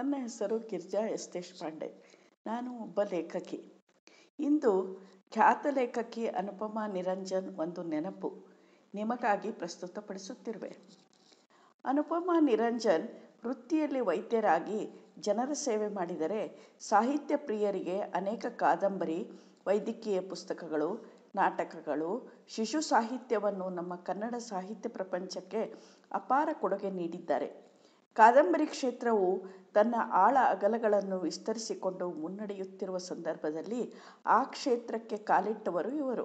ನನ್ನ ಹೆಸರು ಗಿರಿಜಾ ಎಸ್ ದೇಶಪಾಂಡೆ ನಾನು ಒಬ್ಬ ಲೇಖಕಿ ಇಂದು ಖ್ಯಾತ ಲೇಖಕಿ ಅನುಪಮಾ ನಿರಂಜನ್ ಒಂದು ನೆನಪು ನಿಮಗಾಗಿ ಪ್ರಸ್ತುತಪಡಿಸುತ್ತಿರುವೆ ಅನುಪಮಾ ನಿರಂಜನ್ ವೃತ್ತಿಯಲ್ಲಿ ವೈದ್ಯರಾಗಿ ಜನರ ಸೇವೆ ಮಾಡಿದರೆ ಸಾಹಿತ್ಯ ಪ್ರಿಯರಿಗೆ ಅನೇಕ ಕಾದಂಬರಿ ವೈದ್ಯಕೀಯ ಪುಸ್ತಕಗಳು ನಾಟಕಗಳು ಶಿಶು ಸಾಹಿತ್ಯವನ್ನು ನಮ್ಮ ಕನ್ನಡ ಸಾಹಿತ್ಯ ಪ್ರಪಂಚಕ್ಕೆ ಅಪಾರ ಕೊಡುಗೆ ನೀಡಿದ್ದಾರೆ ಕಾದಂಬರಿ ಕ್ಷೇತ್ರವು ತನ್ನ ಆಳ ಅಗಲಗಳನ್ನು ವಿಸ್ತರಿಸಿಕೊಂಡು ಮುನ್ನಡೆಯುತ್ತಿರುವ ಸಂದರ್ಭದಲ್ಲಿ ಆ ಕ್ಷೇತ್ರಕ್ಕೆ ಕಾಲಿಟ್ಟವರು ಇವರು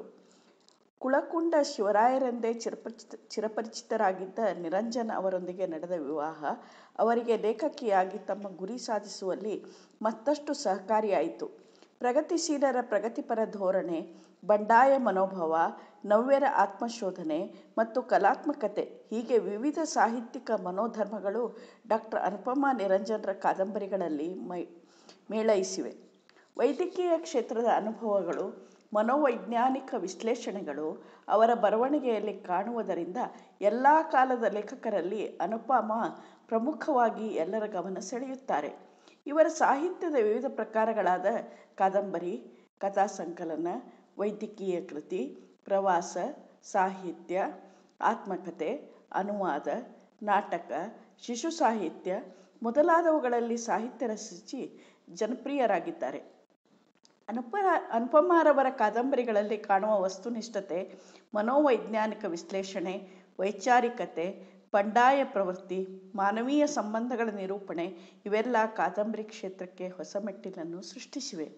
ಕುಳಕುಂಡ ಶಿವರಾಯರೆಂದೇ ಚಿರಪರಿಚಿತ ಚಿರಪರಿಚಿತರಾಗಿದ್ದ ನಿರಂಜನ್ ಅವರೊಂದಿಗೆ ನಡೆದ ವಿವಾಹ ಅವರಿಗೆ ಲೇಖಕಿಯಾಗಿ ತಮ್ಮ ಗುರಿ ಸಾಧಿಸುವಲ್ಲಿ ಮತ್ತಷ್ಟು ಸಹಕಾರಿಯಾಯಿತು ಪ್ರಗತಿಶೀಲರ ಪ್ರಗತಿಪರ ಧೋರಣೆ ಬಂಡಾಯ ಮನೋಭಾವ ನವ್ಯರ ಆತ್ಮಶೋಧನೆ ಮತ್ತು ಕಲಾತ್ಮಕತೆ ಹೀಗೆ ವಿವಿಧ ಸಾಹಿತ್ಯಿಕ ಮನೋಧರ್ಮಗಳು ಡಾಕ್ಟರ್ ಅನುಪಮಾ ನಿರಂಜನರ ಕಾದಂಬರಿಗಳಲ್ಲಿ ಮೈ ಮೇಳೈಸಿವೆ ವೈದ್ಯಕೀಯ ಕ್ಷೇತ್ರದ ಅನುಭವಗಳು ಮನೋವೈಜ್ಞಾನಿಕ ವಿಶ್ಲೇಷಣೆಗಳು ಅವರ ಬರವಣಿಗೆಯಲ್ಲಿ ಕಾಣುವುದರಿಂದ ಎಲ್ಲ ಕಾಲದ ಲೇಖಕರಲ್ಲಿ ಅನುಪಮ ಪ್ರಮುಖವಾಗಿ ಎಲ್ಲರ ಗಮನ ಸೆಳೆಯುತ್ತಾರೆ ಇವರ ಸಾಹಿತ್ಯದ ವಿವಿಧ ಪ್ರಕಾರಗಳಾದ ಕಾದಂಬರಿ ಕಥಾ ಸಂಕಲನ ವೈದ್ಯಕೀಯ ಕೃತಿ ಪ್ರವಾಸ ಸಾಹಿತ್ಯ ಆತ್ಮಕಥೆ ಅನುವಾದ ನಾಟಕ ಶಿಶು ಸಾಹಿತ್ಯ ಮೊದಲಾದವುಗಳಲ್ಲಿ ಸಾಹಿತ್ಯ ರಚಿಸಿ ಜನಪ್ರಿಯರಾಗಿದ್ದಾರೆ ಅನುಪ ಅನುಪಮಾರವರ ಕಾದಂಬರಿಗಳಲ್ಲಿ ಕಾಣುವ ವಸ್ತುನಿಷ್ಠತೆ ಮನೋವೈಜ್ಞಾನಿಕ ವಿಶ್ಲೇಷಣೆ ವೈಚಾರಿಕತೆ ಬಂಡಾಯ ಪ್ರವೃತ್ತಿ ಮಾನವೀಯ ಸಂಬಂಧಗಳ ನಿರೂಪಣೆ ಇವೆಲ್ಲ ಕಾದಂಬರಿ ಕ್ಷೇತ್ರಕ್ಕೆ ಹೊಸ ಮೆಟ್ಟಿಲನ್ನು ಸೃಷ್ಟಿಸಿವೆ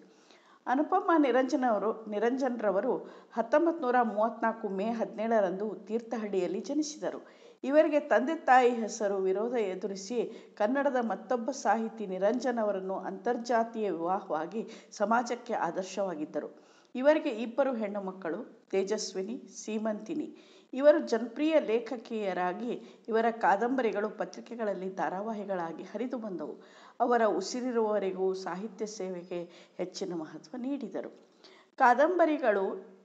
ಅನುಪಮ ನಿರಂಜನವರು ನಿರಂಜನ್ರವರು ಹತ್ತೊಂಬತ್ತು ನೂರ ಮೂವತ್ತ್ನಾಲ್ಕು ಮೇ ಹದಿನೇಳರಂದು ತೀರ್ಥಹಳ್ಳಿಯಲ್ಲಿ ಜನಿಸಿದರು ಇವರಿಗೆ ತಂದೆ ತಾಯಿ ಹೆಸರು ವಿರೋಧ ಎದುರಿಸಿ ಕನ್ನಡದ ಮತ್ತೊಬ್ಬ ಸಾಹಿತಿ ನಿರಂಜನ್ ಅವರನ್ನು ಅಂತರ್ಜಾತೀಯ ವಿವಾಹವಾಗಿ ಸಮಾಜಕ್ಕೆ ಆದರ್ಶವಾಗಿದ್ದರು ಇವರಿಗೆ ಇಬ್ಬರು ಹೆಣ್ಣು ಮಕ್ಕಳು ತೇಜಸ್ವಿನಿ ಸೀಮಂತಿನಿ ಇವರು ಜನಪ್ರಿಯ ಲೇಖಕಿಯರಾಗಿ ಇವರ ಕಾದಂಬರಿಗಳು ಪತ್ರಿಕೆಗಳಲ್ಲಿ ಧಾರಾವಾಹಿಗಳಾಗಿ ಹರಿದು ಬಂದವು ಅವರ ಉಸಿರಿರುವವರೆಗೂ ಸಾಹಿತ್ಯ ಸೇವೆಗೆ ಹೆಚ್ಚಿನ ಮಹತ್ವ ನೀಡಿದರು ಕಾದಂಬರಿಗಳು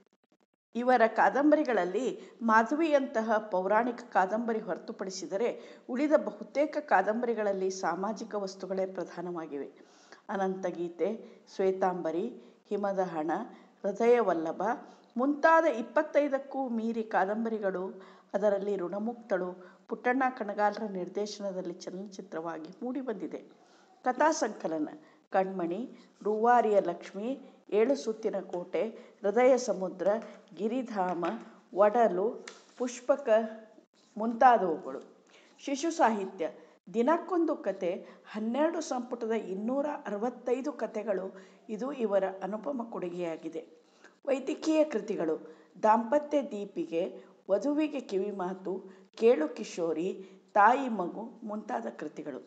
ಇವರ ಕಾದಂಬರಿಗಳಲ್ಲಿ ಮಾಧವಿಯಂತಹ ಪೌರಾಣಿಕ ಕಾದಂಬರಿ ಹೊರತುಪಡಿಸಿದರೆ ಉಳಿದ ಬಹುತೇಕ ಕಾದಂಬರಿಗಳಲ್ಲಿ ಸಾಮಾಜಿಕ ವಸ್ತುಗಳೇ ಪ್ರಧಾನವಾಗಿವೆ ಅನಂತಗೀತೆ ಶ್ವೇತಾಂಬರಿ ಹಿಮದ ಹಣ ಹೃದಯವಲ್ಲಭ ಮುಂತಾದ ಇಪ್ಪತ್ತೈದಕ್ಕೂ ಮೀರಿ ಕಾದಂಬರಿಗಳು ಅದರಲ್ಲಿ ಋಣಮುಕ್ತಳು ಪುಟ್ಟಣ್ಣ ಕಣಗಾಲರ ನಿರ್ದೇಶನದಲ್ಲಿ ಚಲನಚಿತ್ರವಾಗಿ ಮೂಡಿಬಂದಿದೆ ಕಥಾ ಸಂಕಲನ ಕಣ್ಮಣಿ ರೂವಾರಿಯ ಲಕ್ಷ್ಮಿ ಏಳು ಸುತ್ತಿನ ಕೋಟೆ ಹೃದಯ ಸಮುದ್ರ ಗಿರಿಧಾಮ ಒಡಲು ಪುಷ್ಪಕ ಮುಂತಾದವುಗಳು ಶಿಶು ಸಾಹಿತ್ಯ ದಿನಕ್ಕೊಂದು ಕತೆ ಹನ್ನೆರಡು ಸಂಪುಟದ ಇನ್ನೂರ ಅರವತ್ತೈದು ಕತೆಗಳು ಇದು ಇವರ ಅನುಪಮ ಕೊಡುಗೆಯಾಗಿದೆ ವೈದ್ಯಕೀಯ ಕೃತಿಗಳು ದಾಂಪತ್ಯ ದೀಪಿಗೆ ವಧುವಿಗೆ ಕಿವಿಮಾತು ಕೇಳು ಕಿಶೋರಿ ತಾಯಿ ಮಗು ಮುಂತಾದ ಕೃತಿಗಳು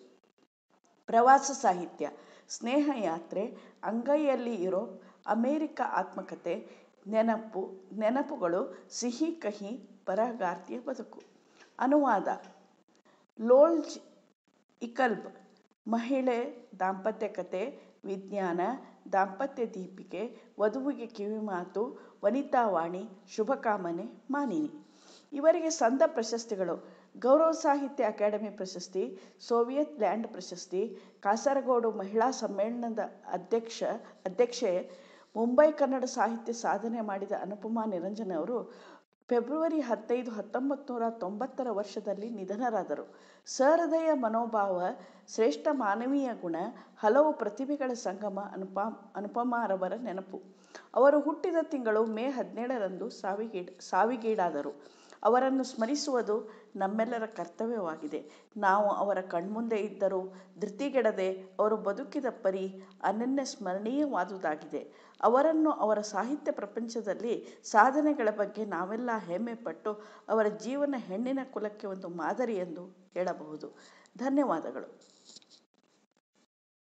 ಪ್ರವಾಸ ಸಾಹಿತ್ಯ ಸ್ನೇಹಯಾತ್ರೆ ಅಂಗೈಯಲ್ಲಿ ಯುರೋಪ್ ಅಮೇರಿಕ ಆತ್ಮಕತೆ ನೆನಪು ನೆನಪುಗಳು ಸಿಹಿ ಕಹಿ ಬರಹಗಾರ್ತಿಯ ಬದುಕು ಅನುವಾದ ಲೋಲ್ಜ್ ಇಕಲ್ಬ್ ಮಹಿಳೆ ದಾಂಪತ್ಯ ಕತೆ ವಿಜ್ಞಾನ ದಾಂಪತ್ಯ ದೀಪಿಕೆ ವಧುವಿಗೆ ಕಿವಿಮಾತು ವನಿತಾವಾಣಿ ಶುಭಕಾಮನೆ ಮಾನಿನಿ ಇವರಿಗೆ ಸಂದ ಪ್ರಶಸ್ತಿಗಳು ಗೌರವ ಸಾಹಿತ್ಯ ಅಕಾಡೆಮಿ ಪ್ರಶಸ್ತಿ ಸೋವಿಯತ್ ಲ್ಯಾಂಡ್ ಪ್ರಶಸ್ತಿ ಕಾಸರಗೋಡು ಮಹಿಳಾ ಸಮ್ಮೇಳನದ ಅಧ್ಯಕ್ಷ ಅಧ್ಯಕ್ಷೆ ಮುಂಬೈ ಕನ್ನಡ ಸಾಹಿತ್ಯ ಸಾಧನೆ ಮಾಡಿದ ಅನುಪಮಾ ನಿರಂಜನ್ ಅವರು ಫೆಬ್ರವರಿ ಹದಿನೈದು ಹತ್ತೊಂಬತ್ತು ನೂರ ತೊಂಬತ್ತರ ವರ್ಷದಲ್ಲಿ ನಿಧನರಾದರು ಸಹೃದಯ ಮನೋಭಾವ ಶ್ರೇಷ್ಠ ಮಾನವೀಯ ಗುಣ ಹಲವು ಪ್ರತಿಭೆಗಳ ಸಂಗಮ ಅನುಪ ಅನುಪಮಾರವರ ನೆನಪು ಅವರು ಹುಟ್ಟಿದ ತಿಂಗಳು ಮೇ ಹದಿನೇಳರಂದು ಸಾವಿಗೀಡ್ ಸಾವಿಗೀಡಾದರು ಅವರನ್ನು ಸ್ಮರಿಸುವುದು ನಮ್ಮೆಲ್ಲರ ಕರ್ತವ್ಯವಾಗಿದೆ ನಾವು ಅವರ ಕಣ್ಮುಂದೆ ಇದ್ದರೂ ಧೃತಿಗೆಡದೆ ಅವರು ಬದುಕಿದ ಪರಿ ಅನನ್ಯ ಸ್ಮರಣೀಯವಾದುದಾಗಿದೆ ಅವರನ್ನು ಅವರ ಸಾಹಿತ್ಯ ಪ್ರಪಂಚದಲ್ಲಿ ಸಾಧನೆಗಳ ಬಗ್ಗೆ ನಾವೆಲ್ಲ ಹೆಮ್ಮೆ ಪಟ್ಟು ಅವರ ಜೀವನ ಹೆಣ್ಣಿನ ಕುಲಕ್ಕೆ ಒಂದು ಮಾದರಿ ಎಂದು ಹೇಳಬಹುದು ಧನ್ಯವಾದಗಳು